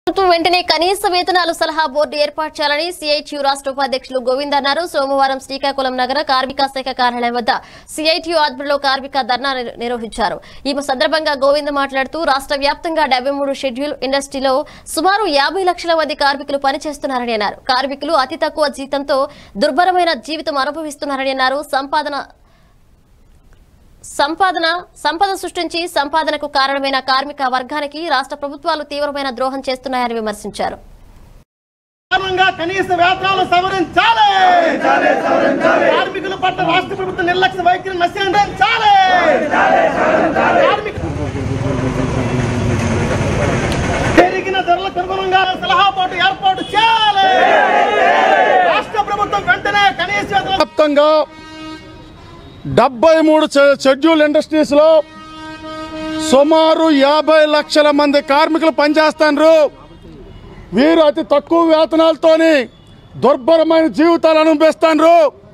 ప్రభుత్వం వెంటనే కనీస వేతనాలు సలహా బోర్డు ఏర్పాటు చేయాలని సిఐటియు రాష్ట్ర ఉపాధ్యక్షులు గోవింద్ అన్నారు సోమవారం శ్రీకాకుళం నగర కార్మిక శాఖ కార్యాలయం వద్ద సిఐటియు ఆధ్వర్యంలో కార్మిక ధర్నా నిర్- నిర్వహించారు ఈ సందర్భంగా గోవింద్ మాట్లాడుతూ రాష్ట్ర వ్యాప్తంగా డెబ్బై మూడు షెడ్యూల్ ఇండస్ట్రీలో సుమారు యాభై లక్షల మంది కార్మికులు పనిచేస్తున్నారని అన్నారు కార్మికులు అతి తక్కువ జీతంతో దుర్భరమైన జీవితం అనుభవిస్తున్నారని అన్నారు సంపాదన సంపాదన సంపద సృష్టించి సంపాదనకు కారణమైన కార్మిక వర్గానికి రాష్ట్ర ప్రభుత్వాలు తీవ్రమైన ద్రోహం చేస్తున్నాయని విమర్శించారు కారణంగా కనీస వేతనాలు సవరించాలి కార్మికుల పట్ల రాష్ట్ర ప్రభుత్వం నిర్లక్ష్య వైఖరి నశించాలి కార్మిక పెరిగిన ధరలకు అనుగుణంగా సలహా బోర్డు ఏర్పాటు చేయాలి రాష్ట్ర ప్రభుత్వం వెంటనే కనీస వేతనాలు వ్యాప్తంగా డెబ్బై మూడు షెడ్యూల్ ఇండస్ట్రీస్లో సుమారు యాభై లక్షల మంది కార్మికులు పనిచేస్తున్నారు వీరు అతి తక్కువ వేతనాలతోని దుర్భరమైన జీవితాలు అనుభవిస్తున్నారు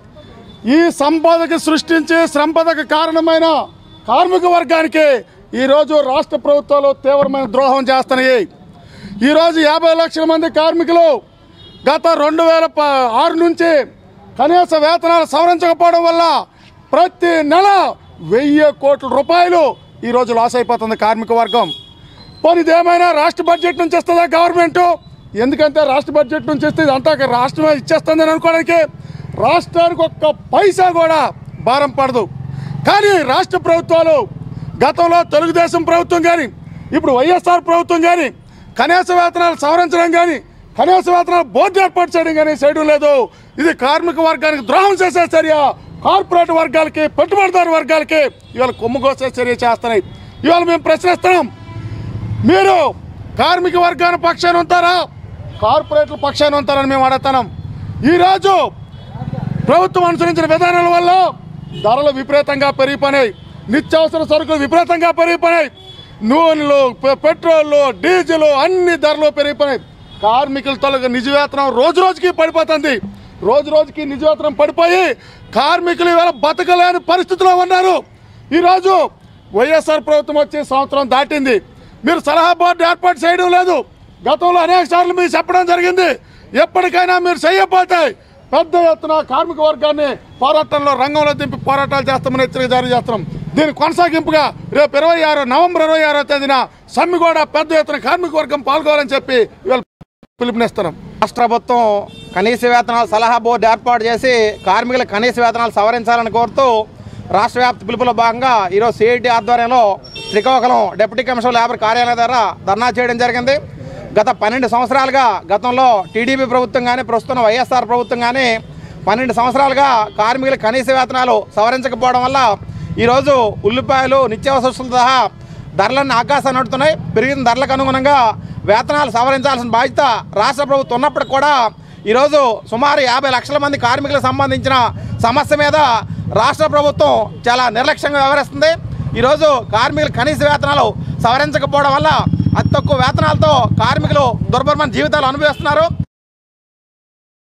ఈ సంపదకు సృష్టించి సంపదకు కారణమైన కార్మిక వర్గానికి ఈరోజు రాష్ట్ర ప్రభుత్వాలు తీవ్రమైన ద్రోహం చేస్తున్నాయి ఈరోజు యాభై లక్షల మంది కార్మికులు గత రెండు వేల ప- ఆరు నుంచి కనీస వేతనాలు సవరించకపోవడం వల్ల ప్రతి నెల వెయ్యి కోట్ల రూపాయలు ఈరోజు లాస్ అయిపోతుంది కార్మిక వర్గం పోనీ ఇదేమైనా రాష్ట్ర బడ్జెట్ నుంచి ఇస్తుందా గవర్నమెంట్ ఎందుకంటే రాష్ట్ర బడ్జెట్ నుంచి ఇస్తే ఇదంతా రాష్ట్రమే ఇచ్చేస్తుందని అనుకోవడానికి రాష్ట్రానికి ఒక్క పైసా కూడా భారం పడదు కానీ రాష్ట్ర ప్రభుత్వాలు గతంలో తెలుగుదేశం ప్రభుత్వం కానీ ఇప్పుడు వైఎస్ఆర్ ప్రభుత్వం కానీ కనీస వేతనాలు సవరించడం కానీ కనీస వేతనాలు బోర్డు ఏర్పాటు చేయడం కానీ చేయడం లేదు ఇది కార్మిక వర్గానికి ద్రోహం చేసే చర్య కార్పొరేట్ వర్గాలకి పెట్టుబడిదారు వర్గాలకి ఇవాళ కొమ్ము కోసే చర్య చేస్తున్నాయి ఇవాళ మేము ప్రశ్నిస్తున్నాం మీరు కార్మిక వర్గాల పక్షాన ఉంటారా కార్పొరేట్ల పక్షాన ఉంటారని మేము అడుగుతున్నాం ఈరోజు ప్రభుత్వం అనుసరించిన విధానాల వల్ల ధరలు విపరీతంగా పెరిగిపోయినాయి నిత్యావసర సరుకులు విపరీతంగా పెరిగిపోయినాయి నూనెలు పె- పెట్రోల్ డీజిల్ అన్ని ధరలు పెరిగిపోయినాయి కార్మికుల తొలగ నిజ వేతనం రోజు రోజుకి పడిపోతుంది రోజు రోజుకి నిజ వేతనం పడిపోయి కార్మికులు ఇవాళ బతకలేని పరిస్థితిలో ఉన్నారు ఈరోజు వైఎస్ఆర్ ప్రభుత్వం వచ్చి సంవత్సరం దాటింది మీరు సలహా బోర్డు ఏర్పాటు చేయడం లేదు గతంలో అనేక సార్లు మీరు చెప్పడం జరిగింది ఎప్పటికైనా మీరు చేయకపోతే పెద్ద ఎత్తున కార్మిక వర్గాన్ని పోరాటంలో రంగంలో దింపి పోరాటాలు చేస్తామని హెచ్చరిక జారీ చేస్తున్నాం దీని కొనసాగింపుగా రేపు ఇరవై ఆరు నవంబర్ ఇరవై ఆరో తేదీన సమ్మిగూడ పెద్ద ఎత్తున కార్మిక వర్గం పాల్గొవాలని చెప్పి ఇవాళ పిలుపునిస్తున్నాం రాష్ట్ర ప్రభుత్వం కనీస వేతనాల సలహా బోర్డు ఏర్పాటు చేసి కార్మికుల కనీస వేతనాలు సవరించాలని కోరుతూ రాష్ట్ర వ్యాప్త పిలుపులో భాగంగా ఈరోజు సిఐటి ఆధ్వర్యంలో శ్రీకాకుళం డిప్యూటీ కమిషనర్ లేబర్ కార్యాలయం ద్వారా ధర్నా చేయడం జరిగింది గత పన్నెండు సంవత్సరాలుగా గతంలో టీడీపీ ప్రభుత్వం కానీ ప్రస్తుతం వైఎస్ఆర్ ప్రభుత్వం కానీ పన్నెండు సంవత్సరాలుగా కార్మికుల కనీస వేతనాలు సవరించకపోవడం వల్ల ఈరోజు ఉల్లిపాయలు నిత్యావసర వస్తువులతో సహా ధరలన్నీ ఆకాశాన్ని నడుతున్నాయి పెరిగిన ధరలకు అనుగుణంగా వేతనాలు సవరించాల్సిన బాధ్యత రాష్ట్ర ప్రభుత్వం ఉన్నప్పటికి కూడా ఈరోజు సుమారు యాభై లక్షల మంది కార్మికులకు సంబంధించిన సమస్య మీద రాష్ట్ర ప్రభుత్వం చాలా నిర్లక్ష్యంగా వ్యవహరిస్తుంది ఈరోజు కార్మికుల కనీస వేతనాలు సవరించకపోవడం వల్ల అతి తక్కువ వేతనాలతో కార్మికులు దుర్భరమైన జీవితాలు అనుభవిస్తున్నారు